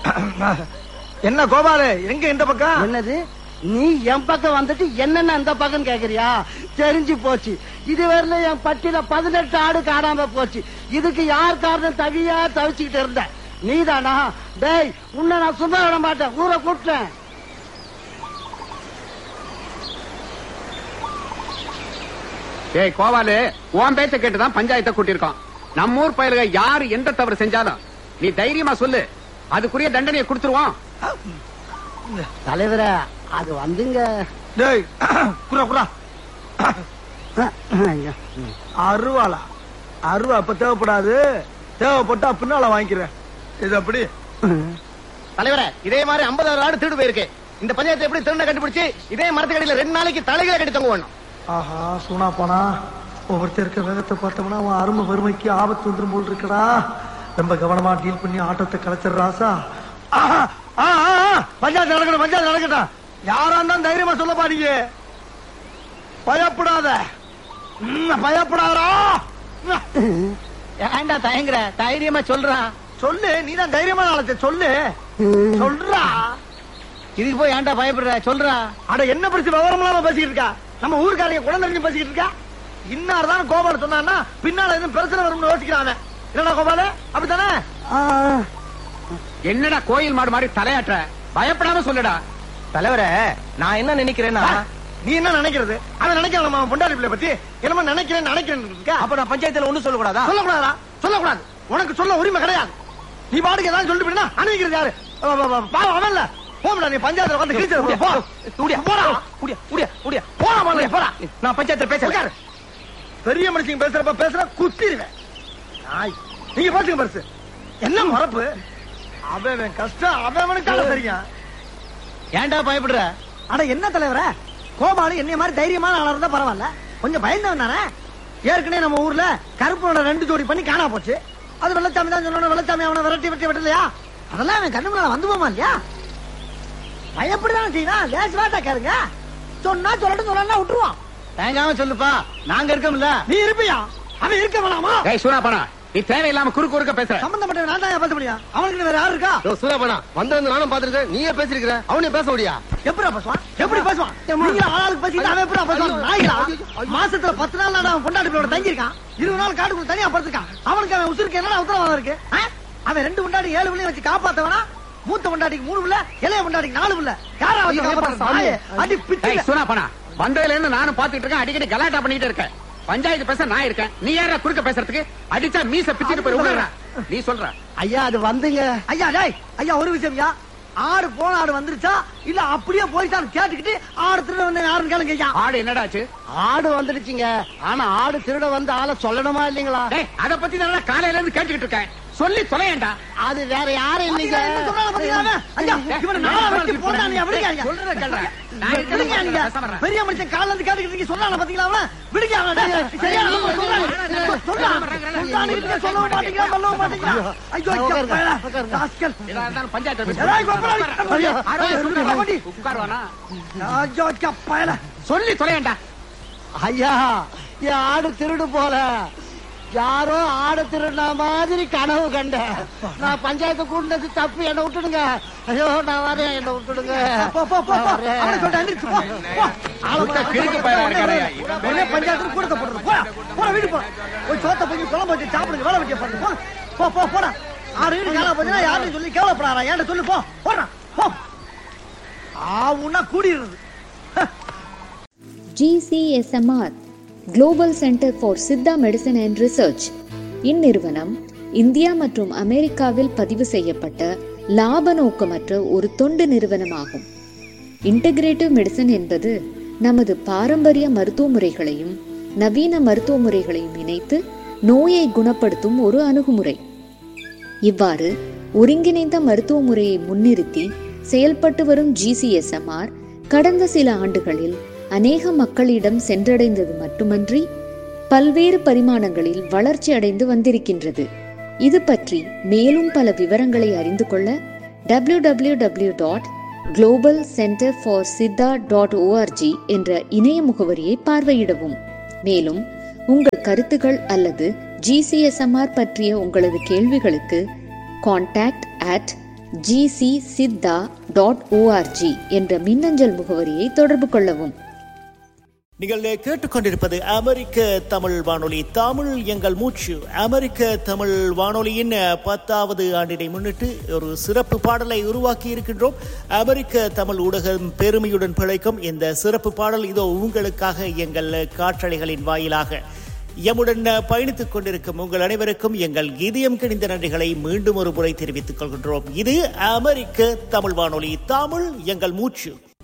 என்ன கோபாலு எங்க இந்த பக்கம் என்னது நீ என் பக்கம் வந்துட்டு என்னென்ன அந்த பக்கம் கேக்குறியா தெரிஞ்சு போச்சு இதுவரையில என் பட்டியல பதினெட்டு ஆடு காணாம போச்சு இதுக்கு யார் காரணம் தவியா தவிச்சுக்கிட்டு இருந்த நீதானா டேய் உன்னை நான் சும்மா விட மாட்டேன் ஊரை கூப்பிட்டேன் ஏய் கோவாலு உன் பேச்ச கேட்டுதான் பஞ்சாயத்தை கூட்டியிருக்கோம் நம்ம ஊர் பயலுக யாரு எந்த தவறு செஞ்சாலும் நீ தைரியமா சொல்லு அதுக்குரிய தண்டனையை கொடுத்துருவோம் தலைவரே அது வந்துங்க டேய் குரா குரா ஐயா. அருவாளா அருவா இப்ப தேவைப்படாது தேவைப்பட்டா பின்னால வாங்கிக்கிறேன் இது அப்படி தலைவரே இதே மாதிரி 50000 ஆடு திருடு போயிருக்கு இந்த பஞ்சாயத்து எப்படி திருட கண்டுபிடிச்சு இதே மரத்துக்கடியில ரெண்டு நாளைக்கு தலைகளை கட்டி தொங்க வேணும் ஆஹா சூனா போனா ஒவ்வொருத்தர் இருக்க வேகத்தை பார்த்தோம்னா அவன் அருமை வறுமைக்கு ஆபத்து வந்துரும் போல் இருக்கடா ரொம்ப கவனமா டீல் பண்ணி ஆட்டத்தை கலைச்சிடுற ராசா ஆஹா, ஆ, ஆ, ஆ, பஞ்சாயத்து நடக்கணும் பஞ்சாயத்து நடக்கட்டும் யாரா இருந்தாலும் தைரியமா சொல்லப்பா நீங்க பயப்படாத ம், பயப்படாதடா ஏன்டா தயங்குற தைரியமா சொல்றான் சொல்லு நீதான் தைரியமா நாளைக்கு சொல்லு சொல்றா இதுக்கு போய் ஏன்டா பயப்படுற சொல்றா அட என்ன பிரச்சனை விவரம் இல்லாம பேசிக்கிட்டு இருக்கா நம்ம ஊருக்காரங்க குழந்தை பேசிக்கிட்டு இருக்கா இன்னார் தான் கோபால சொன்னான்னா பின்னால எதுவும் பிரச்சனை வரும்னு யோசிக்கிறாங்க என்னடா கோபால அப்படித்தானே ஆ, என்னடா கோயில் மாடு மாதிரி தலையாட்டுற பயப்படாம சொல்லுடா தலைவரே நான் என்ன நினைக்கிறேன்னா ஆ, நீ என்ன நினைக்கிறது அவன் நினைக்கிறான் நம்ம பொண்டாடி பிள்ளை பத்தி என்னமா நினைக்கிறேன் நினைக்கிறேன் இருக்கா அப்ப நான் பஞ்சாயத்துல ஒண்ணும் சொல்லக்கூடாதா சொல்லக்கூடாதா சொல்லக்கூடாது உனக்கு சொல்ல உரிமை கிடையாது நீ பாட்டுக்கு ஏதாவது சொல்லிட்டு போயிட்டா அனுப்பிக்கிறது யாரு அவ, அவ, அவ, பாவம் அவன்ல போம்டா நீ பஞ்சாயத்துல வந்து கிழிச்சது போ உடியா போடா உடியா உடியா உடியா போடா முதல்ல, போடா நான் பஞ்சாயத்துல பேசுறேன் உட்காரு. பெரிய மனுஷங்க பேசுறப்ப பேசுற குத்திடுவேன் நாய். நீங்க பாத்துங்க பரிசு என்ன மறப்பு அவன் அவன் கஷ்டம் அவன் அவனுக்காக தெரியும் ஏன்டா பயப்படுற அட என்ன தலைவர கோபாலு என்னைய மாதிரி தைரியமான ஆளா இருந்தா பரவாயில்ல கொஞ்சம் பயந்தவன் தானே ஏற்கனவே நம்ம ஊர்ல கருப்பனோட ரெண்டு ஜோடி பண்ணி காணா போச்சு அது வெள்ளச்சாமி தான் சொல்லணும் வெள்ளச்சாமி அவனை விரட்டி விரட்டி விட்டலையா அதெல்லாம் அவன் கண்ணு முன்னால வந்து போமா இல்லையா பயப்படுதான் செய்யணும் லேஸ் வேட்டா கேளுங்க சொன்னா சொல்லட்டும் சொல்லலாம் விட்டுருவான் தயங்காம சொல்லுப்பா நாங்க இருக்கோம்ல நீ இருப்பியா அவன் இருக்க வேணாமா ஏய் சூனா பணா நீ தேவையில்லாம குறுக்கு குறுக்க பேசுற சம்பந்தப்பட்ட நான் தான் பேச முடியும் அவனுக்கு வேற யாரு இருக்கா சூராபணா வந்திருந்து நானும் பாத்துருக்கேன் நீயே பேசிருக்கிற அவனே பேச முடியா எப்படி பேசுவான் எப்படி பேசுவான் நீங்க ஆளாளுக்கு பேசிட்டு அவன் எப்படி பேசுவான் நாய்களா மாசத்துல பத்து நாள் நான் அவன் பொண்டாட்டிகளோட தங்கி இருக்கான் இருபது நாள் காட்டுக்குள்ள தனியா படுத்திருக்கான் அவனுக்கு அவன் உசுருக்கு என்ன உத்தரவாதம் இருக்கு ஆ? அவன் ரெண்டு பொண்டாட்டி ஏழு பிள்ளைய வச்சு காப்பாத்தவனா மூத்த பொண்டாட்டிக்கு மூணு பிள்ளை இளைய பொண்டாட்டிக்கு நாலு பிள்ளை யாரா வச்சு காப்பாத்துறது? நாயே, அடி பிச்சு ஏய் சூனா பணா வந்ததுல இருந்து நானும் பாத்துட்டு இருக்கேன் அடிக்கடி கலாட்டா பண்ணிட்டு இருக்கேன் பஞ்சாயத்து பேச நான் இருக்கேன் நீ யாரா குறுக்க பேசுறதுக்கு அடிச்சா மீச பிச்சுட்டு போய் விடுறா நீ சொல்ற ஐயா அது வந்துங்க ஐயா டேய் ஐயா ஒரு விஷயம்யா ஆடு போன ஆடு வந்துருச்சா இல்ல அப்படியே போயிட்டான்னு கேட்டுக்கிட்டு ஆடு திருட வந்து யாருன்னு கேளுங்க ஐயா ஆடு என்னடாச்சு ஆடு வந்துடுச்சுங்க ஆனா ஆடு திருட வந்து ஆளை சொல்லணுமா இல்லைங்களா டேய் அத பத்தி தான் காலையில இருந்து கேட்டுக்கிட்டு இருக்கேன் சொல்லி தொலையேண்டா அது வேற யாரும் இல்லைங்க என்ன சொல்றாங்க பாத்தீங்களா அவன்? ஐயா, இவனை நாலா வெட்டி போடுறான் நீ, விடுங்க ஐயா. சொல்றத கேளுடா. நான் விடுங்க இருக்கேன், நீங்க. பேசாம இருடா. பெரிய மனுஷன் கால்ல இருந்து கேட்டுக்கிட்டு இருக்கீங்க, சொல்றானா பாத்தீங்களா அவன? விடுங்க அவன, டேய். சரியா, நம்ம சொல்றான். சொல்றான். சொல்றானுகிட்ட சொல்லவும் மாட்டீங்களா, சொல்லவும் மாட்டீங்களா? ஐயோ, ஐயா, பயலா. ராஸ்கல். எதா இருந்தாலும் பஞ்சாயத்துல பேசு. ஏய், கோபாலி. ஐயா, ஆடு ஐயா, சொல்லுடா, கோபாலி. உட்காருவானா ஐயோ, ஐயா, பயலா. சொல்லி தொலையேண்டா ஐயா என் ஆடு திருடு போல யாரோ ஆடு திருடின மாதிரி கனவு கண்டேன் நான் பஞ்சாயத்து கூட்டினது தப்பு என்ன விட்டுடுங்க ஐயோ நான் வரேன் என்ன விட்டுடுங்க போ, போ, போ, போ. நான் வரேன். அவனை சொல்லிட்டு எந்திரிச்சு போ. போ. ஆளை சுத்த கிறுக்கு பயலா இருக்கானே. உடனே பஞ்சாயத்துல கூட்டத்தை போடுறது. போடா. போடா, வீட்டுக்கு போ. போய் சோத்தை போய் குழம்பு வச்சு சாப்பிடுங்க, வேலை வெட்டியை பாருங்க. போடா. போ, போ, போடா. ஆறு வீடு காலா போச்சுன்னா யாரையும் சொல்லி கேவலப்படாதா. என்கிட்ட சொல்லு, போ. போடா. போ. ஆவுன்னா கூடிடுறது GCSMR Global Center for Siddha medicine and research இந்நிறுவனம் இந்தியா மற்றும் அமெரிக்காவில் பதிவு செய்யப்பட்ட லாப நோக்கமற்ற ஒரு தொண்டு நிறுவனமாகும் இன்டகிரேட்டிவ் மெடிசன் என்பது நமது பாரம்பரிய மருத்துவ முறைகளையும் நவீன மருத்துவ முறைகளையும் இணைத்து நோயை குணப்படுத்தும் ஒரு அணுகுமுறை இவ்வாறு ஒருங்கிணைந்த மருத்துவ முறையை முன்னிறுத்தி செயல்பட்டு வரும் ஜிசிஎஸ்எம்ஆர் கடந்த சில ஆண்டுகளில் அநேக மக்களிடம் சென்றடைந்தது மட்டுமன்றி பல்வேறு பரிமாணங்களில் வளர்ச்சி அடைந்து வந்திருக்கின்றது இது பற்றி மேலும் பல விவரங்களை அறிந்து கொள்ள W W W dot global centre for Siddha dot ORG என்ற இணைய முகவரியை பார்வையிடவும் மேலும் உங்கள் கருத்துகள் அல்லது ஜிசிஎஸ்எம்ஆர் பற்றிய உங்களது கேள்விகளுக்கு contact at GC Siddha dot ORG என்ற மின்னஞ்சல் முகவரியை தொடர்பு கொள்ளவும் நீங்கள் கேட்டுக்கொண்டிருப்பது அமெரிக்க தமிழ் வானொலி தமிழ் எங்கள் மூச்சு அமெரிக்க தமிழ் வானொலியின் பத்தாவது ஆண்டினை முன்னிட்டு ஒரு சிறப்பு பாடலை உருவாக்கி இருக்கின்றோம் அமெரிக்க தமிழ் ஊடகம் பெருமையுடன் பிழைக்கும் இந்த சிறப்பு பாடல் இதோ உங்களுக்காக எங்கள் காற்றலைகளின் வாயிலாக எம்முடன் பயணித்துக் கொண்டிருக்கும் உங்கள் அனைவருக்கும் எங்கள் இதயம் கிணிந்த நன்றிகளை மீண்டும் ஒரு முறை தெரிவித்துக் கொள்கின்றோம் இது அமெரிக்க தமிழ் வானொலி தமிழ் எங்கள் மூச்சு